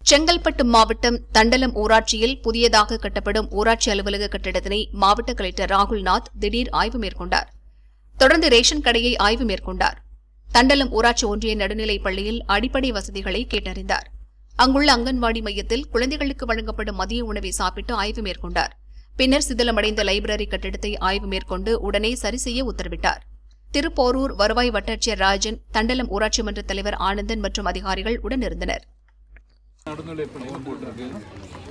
செங்கல்பட்டு மாவட்டம் தண்டலம் ஊராட்சியில் புதியதாக கட்டப்படும் ஊராட்சி அலுவலக கட்டிடத்தினை மாவட்ட கலெக்டர் ராகுல்நாத் திடீர் ஆய்வு மேற்கொண்டார் தொடர்ந்து ரேஷன் கடையை ஆய்வு மேற்கொண்டார் தண்டலம் ஊராட்சி ஒன்றிய நடுநிலைப் பள்ளியில் அடிப்படை வசதிகளை கேட்டறிந்தார் அங்குள்ள அங்கன்வாடி மையத்தில் குழந்தைகளுக்கு வழங்கப்படும் மதிய உணவை சாப்பிட்டு ஆய்வு மேற்கொண்டார் பின்னர் சிதிலமடைந்த லைப்ரரி கட்டிடத்தை ஆய்வு மேற்கொண்டு உடனே சரி செய்ய உத்தரவிட்டார் திருப்போரூர் வருவாய் வட்டாட்சியர் ராஜன் தண்டலம் ஊராட்சி மன்ற தலைவர் ஆனந்தன் மற்றும் அதிகாரிகள் உடனிருந்தனர் நடுநிலைப்பள்ளியில் போட்டிருக்கு